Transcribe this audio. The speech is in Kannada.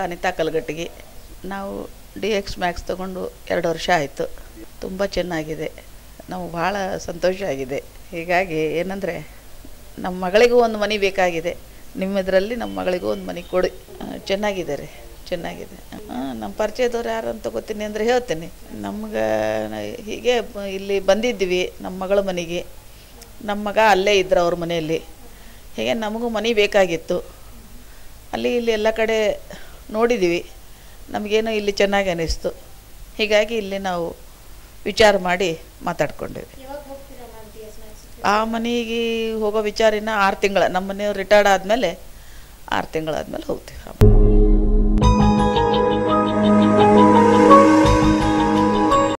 ಅನಿತಾ ಕಲ್ಗಟ್ಟಿಗೆ ನಾವು ಡಿ ಎಕ್ಸ್ ಮ್ಯಾಕ್ಸ್ ತೊಗೊಂಡು ಎರಡು ವರ್ಷ ಆಯಿತು ತುಂಬ ಚೆನ್ನಾಗಿದೆ ನಮಗೆ ಭಾಳ ಸಂತೋಷ ಆಗಿದೆ ಹೀಗಾಗಿ ಏನಂದರೆ ನಮ್ಮ ಮಗಳಿಗೂ ಒಂದು ಮನೆ ಬೇಕಾಗಿದೆ ನಿಮ್ಮದರಲ್ಲಿ ನಮ್ಮ ಮಗಳಿಗೂ ಒಂದು ಮನೆ ಕೊಡಿ ಆ, ಚೆನ್ನಾಗಿದೆ ರೀ ಚೆನ್ನಾಗಿದೆ ಆ, ನಮ್ಮ ಪರಿಚಯದವ್ರು ಯಾರು ಅಂತ ಗೊತ್ತೀನಿ ಅಂದರೆ ಹೇಳ್ತೀನಿ ನಮ್ಗೆ ಹೀಗೆ ಬ- ಇಲ್ಲಿ ಬಂದಿದ್ವಿ ನಮ್ಮ ಮಗಳ ಮನೆಗೆ ನಮ್ಮ ಮಗ ಅಲ್ಲೇ ಇದ್ರು ಅವ್ರ ಮನೆಯಲ್ಲಿ ಹೀಗೆ ನಮಗೂ ಮನೆ ಬೇಕಾಗಿತ್ತು ಅಲ್ಲಿ ಇಲ್ಲಿ ಎಲ್ಲ ಕಡೆ ನೋಡಿದ್ವಿ ನಮಗೇನೋ ಇಲ್ಲಿ ಚೆನ್ನಾಗಿ ಅನ್ನಿಸ್ತು ಹೀಗಾಗಿ ಇಲ್ಲಿ ನಾವು ವಿಚಾರ ಮಾಡಿ ಮಾತಾಡ್ಕೊಂಡ್ವಿ ಆ ಮನೆಗೆ ಹೋಗೋ ವಿಚಾರಿನ ಆರು ತಿಂಗಳ ನಮ್ಮ ಮನೆಯವ್ರು ರಿಟೈರ್ಡ್ ಆದಮೇಲೆ ಆರು ತಿಂಗಳಾದ್ಮೇಲೆ ಹೋಗ್ತೀವಿ